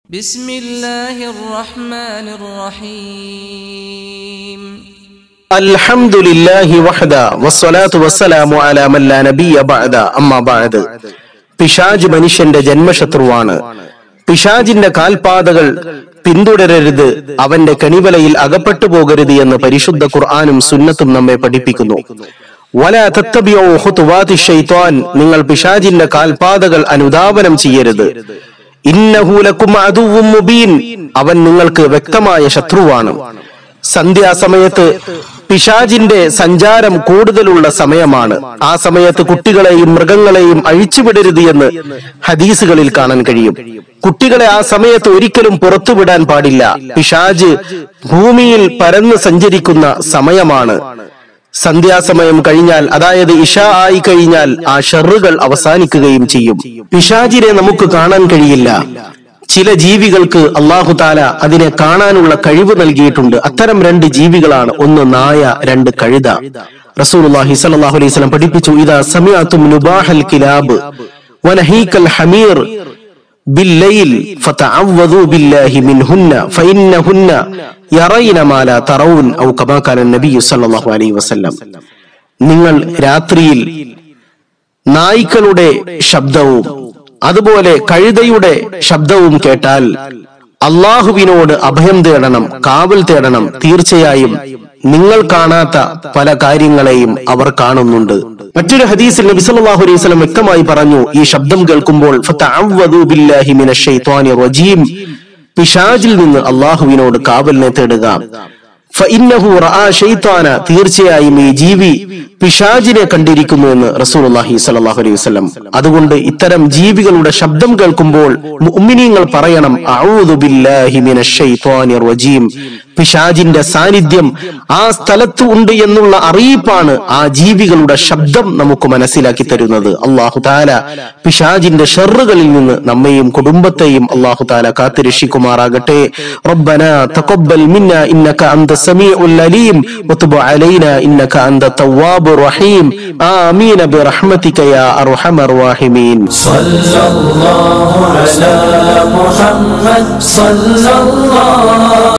بسم الله الرحمن الرحيم الحمد لله وحده والصلاة والسلام على من لا نبي بعد أما بعد പിശാജ് മനുഷ്യന്റെ ജന്മശത്രുവാണ് പിശാജിന്റെ കാൽപാതകൾ പിന്തുടരരുത് അവന്റെ കണിവലയിൽ അകപ്പെട്ടു പോകരുത് എന്ന് പരിശുദ്ധ ഖുർആാനും സുന്നത്തും നമ്മെ പഠിപ്പിക്കുന്നു വല തത്തബിയോ ഖുതുവാതി ശൈത്വാൻ നിങ്ങൾ പിശാജിന്റെ കാൽപാതകൾ അനുധാവനം ചെയ്യരുത് ഇന്നഹൂലക്കും അതുവും മുബീൻ അവൻ നിങ്ങൾക്ക് വ്യക്തമായ ശത്രുവാണ് സന്ധ്യാസമയത്ത് പിശാജിന്റെ സഞ്ചാരം കൂടുതലുള്ള സമയമാണ് ആ സമയത്ത് കുട്ടികളെയും മൃഗങ്ങളെയും അഴിച്ചുവിടരുത് എന്ന് ഹദീസുകളിൽ കാണാൻ കഴിയും കുട്ടികളെ ആ സമയത്ത് ഒരിക്കലും പുറത്തുവിടാൻ പാടില്ല പിശാജ് ഭൂമിയിൽ പരന്ന് സഞ്ചരിക്കുന്ന സമയമാണ് സന്ധ്യാസമയം കഴിഞ്ഞാൽ അതായത് ഇഷ ആയി കഴിഞ്ഞാൽ ആ ഷെറുകൾ അവസാനിക്കുകയും ചെയ്യും പിശാജിനെ നമുക്ക് കാണാൻ കഴിയില്ല ചില ജീവികൾക്ക് അള്ളാഹു താല അതിനെ കാണാനുള്ള കഴിവ് നൽകിയിട്ടുണ്ട് അത്തരം രണ്ട് ജീവികളാണ് ഒന്ന് നായ രണ്ട് കഴുത റസൂലുള്ളാഹി സ്വല്ലല്ലാഹു അലൈഹി വസല്ലം പഠിപ്പിച്ചു ഇദാ സമിഅതും നുബാഹൽ കിലാബ് വനഹീകൽ ഹമീർ بالليل فتعوذوا بالله منهن فإنهن يرين ما لا ترون أو كما قال النبي صلى الله عليه وسلم നിങ്ങൾ രാത്രിയിൽ നായ്ക്കളുടെ ശബ്ദവും അതുപോലെ കഴുതയുടെ ശബ്ദവും കേട്ടാൽ അള്ളാഹുവിനോട് അഭയം തേടണം കാവൽ തേടണം തീർച്ചയായും നിങ്ങൾ കാണാത്ത പല കാര്യങ്ങളെയും അവർ കാണുന്നുണ്ട് മറ്റൊരു ഹദീസിൽ നബി സല്ലല്ലാഹു അലൈഹി വസല്ലം വ്യക്തമായി പറഞ്ഞു ഈ ശബ്ദം കേൾക്കുമ്പോൾ ഫതഅവ്വദു ബില്ലാഹി മിനശ് ശൈത്വാനിർ റജീം പിശാജിൽ നിന്ന് അള്ളാഹുവിനോട് കാവലിനെ തേടുക ഫഇന്നഹു റആ ശൈത്താന തീർച്ചയായും ഈ ജീവി പിശാജിനെ കണ്ടിരിക്കുന്നു എന്ന് റസൂലുള്ളാഹി സ്വല്ലല്ലാഹു അലൈഹി വസല്ലം അതുകൊണ്ട് ഇത്തരം ജീവികളുടെ ശബ്ദം കേൾക്കുമ്പോൾ മുഅ്മിനീങ്ങൾ പറയണം അഊദു ബില്ലാഹി മിനശ് ശൈത്വാനിർ റജീം പിശാജിന്റെ സാന്നിധ്യം ആ സ്ഥലത്ത് ഉണ്ട് എന്നുള്ള അറിയിപ്പാണ് ആ ജീവികളുടെ ശബ്ദം നമുക്ക് മനസ്സിലാക്കി തരുന്നത് അള്ളാഹു താല പിശാജിന്റെ ഷെറുകളിൽ നിന്ന് നമ്മയും കുടുംബത്തെയും അള്ളാഹു താല കാത്തുരക്ഷിക്കുമാറാകട്ടെ ربنا تقبل منا انك انت السميع العليم وتب علينا انك انت التواب الرحيم امين برحمتك يا ارحم الراحمين صلى الله على محمد صلى الله